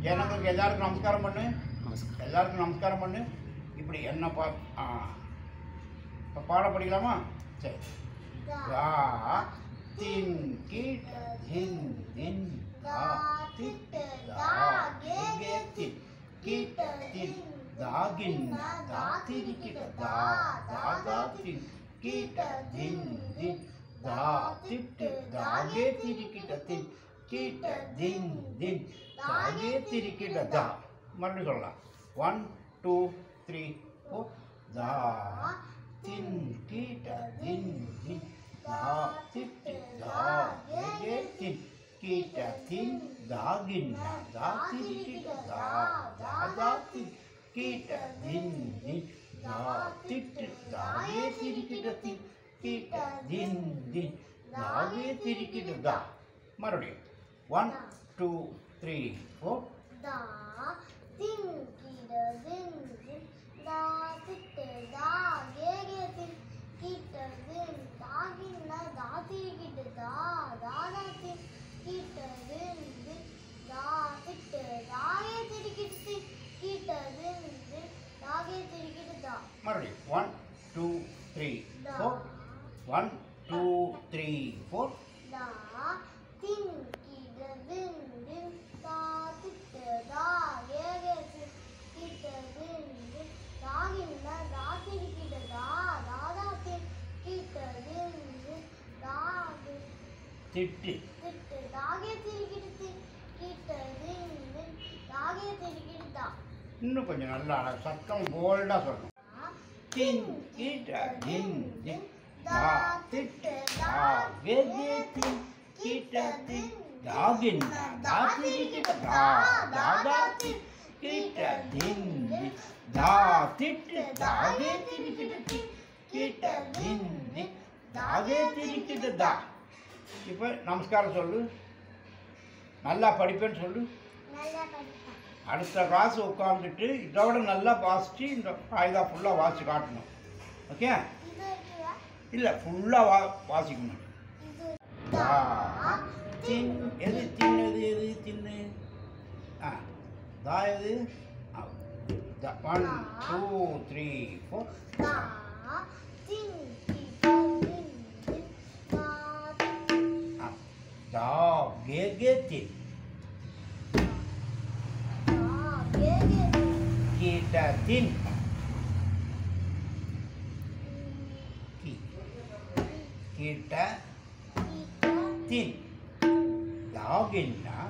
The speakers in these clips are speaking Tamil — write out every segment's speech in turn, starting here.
எனக்கு எல்லாருக்கும் நமஸ்காரம் பண்ணு நமஸ்காரம் எல்லாருக்கும் நமஸ்காரம் பண்ணு இப்படி என்ன பா ஆ இப்போ பாட படிக்கலாமா சரி ரா தின் கீட் தின் தின் தா திட் தா கே கே தின் கீட் தின் தா கின் தா திரி கிட தா தா தா தின் கீட் தின் தின் தா திட் தா கே திரி கிட தின் கீட் தின் தின் தா கே திரி கிட தா மறுபடியும் சொல்லலாம் ஒன் டூ த்ரீ ஃபோர் தா தின் கீட்ட தின் தின் தா திட்டு தா கே கே தின் கீட்ட தின் தா கின்ன தா திரி கிட்ட தா தா தா தின் கீட்ட தின் தின் தா திட்டு தா கே திரி கிட்ட தின் கீட்ட தின் தின் தா கே திரி கிட்ட தா மறுபடியும் ஒன் டூ த்ரீ ஃபோர் தா தின் கிட தின் தின் தா திட்டு தா கே கே தின் கிட்ட தின் தா கிண்ண தா திரி கிட்ட தா தா தா தின் கிட்ட தின் தின் தா திட்டு தா கே திரி கிட்ட தின் கிட்ட தின் தின் தா கே திரி கிட்ட தா மறுபடியும் one two three four one two three four தா தின் கிட தின் தின் தா திட்டு தா கே கே தின் கிட்ட தின் தின் தா கிண்ண தா திரி கிட்ட தா தா தா தின் கிட்ட தின் தின் தா தின் திட்டு திட்டு தாகே திரிக்கிட்டு கிட்ட தின் தின் தாகே திரிக்கிட்டு தா இன்னும் கொஞ்சம் நல்லா அழகா சத்தம் போல்டாக சொல்லணும் தின் கீட்ட தின் தின் தா திட்டு தா வே வே தின் கீட்ட தின் தா கின் தா திரி கிட்ட தா தா தா தின் கீட்ட தின் தின் தா திட்டு தா வே திரி கிட்ட தின் கீட்ட தின் தின் தா வே திரி கிட்ட தா இப்போ நமஸ்காரம் சொல்லு நல்லா படிப்பேன்னு சொல்லு நல்லா படிப்பேன் அடுத்த கிளாஸ் உட்காந்துட்டு இதோட நல்லா வாசித்து இந்த காகிதா ஃபுல்லாக வாசித்து காட்டணும் ஓகே இது இருக்குதா இல்லை ஃபுல்லாக வா வாசிக்கணும் இது தா தின் எது தின்னது எது தின்னு ஆ தா எது ஒன் டூ த்ரீ ஃபோர் தா தின் கிட்ட தின் தின் தா ஆ தா கே கே தின் தா கே கே தின் கீட்ட தின் கீ கீட்ட கிட்ட தின் தாகின்னா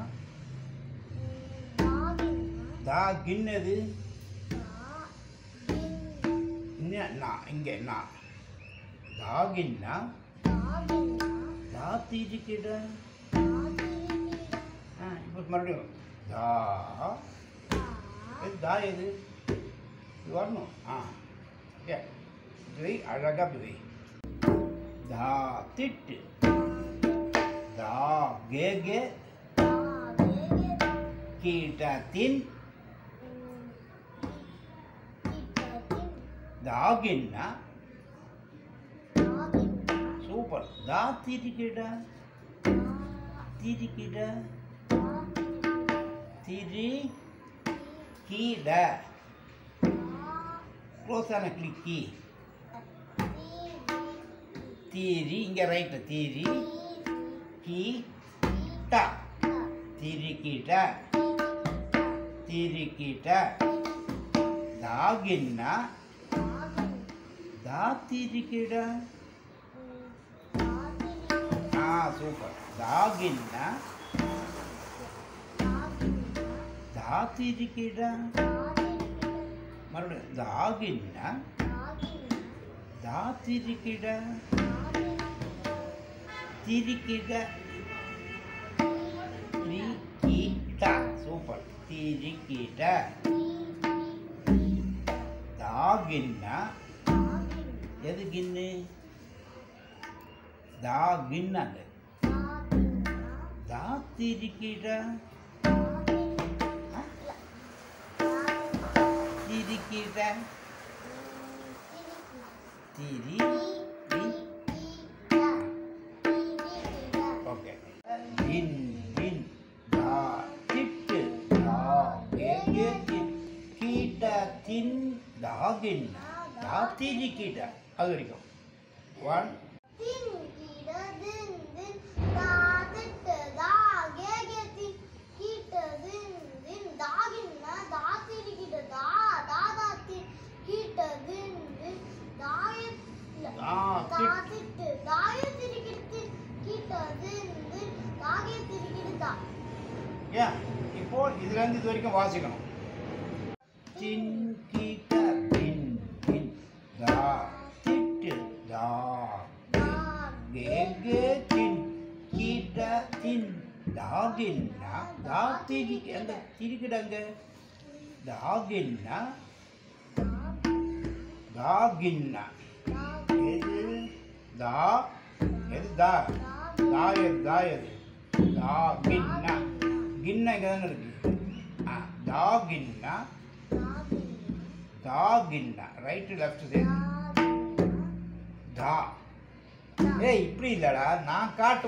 தாகின்னா தா கின்னது தா தின் இன்னும் நான் இங்கே நான் தாகின்னா தாகின்னா தா தீரிக்கிட தா திரிக்கிட்ட ஆ இப்போ மறுபடியும் தா தா இது தா எது இது வரணும் ஆ ஓகே இது வை அழகாக இப்படி வை தா திட்டு தா கே கே தா கே கே தின் கீட்ட தின் கிட்ட தின் தாகின்னா தாகின்னா சூப்பர் தா திரிக்கிட திரிக்கிட திரி கீட க்ளோஸான கிளிக்கி தீரி இங்கே ரைட்டு தீரி கீ ட திரிக்கிட்ட திரிக்கிட்ட தாகிನ್ನ தா திரிக்கிட ஆ சூப்பர் தாகிನ್ನ தா திரிக்கிட மறுபடியும் தாகிನ್ನ தா திரிக்கிட திரிக்கிட திரிக்கிட்ட சூப்பர் திரிக்கிட தாகிನ್ನ எது கின்னு தா கின்னங்க தா திரிக்கிட திரிக்கிட திரி தி ஓகே தின் தின் தா திட்டு தா தின் தாகின்னா தா திரிக்கிட அது வரைக்கும் ஒன் தின் கிட தின் தின் தா திட்டு தா கே கே தின் கிட்ட தின் தின் தாகின்ன தா திரிகிட தா தா தா தின் கிட்ட தின் தின் தாய இல்ல, தா தா திட் திட்டு தாய திரிகிட தின் கிட்ட தின் தின் தாகே திரிகிட தா ஏன் இப்போ இதுல இருந்து இது வரைக்கும் வாசிக்கணும் தின் கிட்ட தின் தின் தா திட்டு தா தா கே கே தின் கிட்ட தின் தாகின்னா தா திரி அந்த திரிக்கிடங்க தாகின்னா தாகின்னா எது தா எது தா தா எது தா எது தா கின்னா கின்னா இங்கே தானே இருக்கு ஆ தா கின்னா தா கின்னா ரைட்டு லெஃப்ட் சைடு தா ஏய் இப்படி இல்லடா நான் காட்டு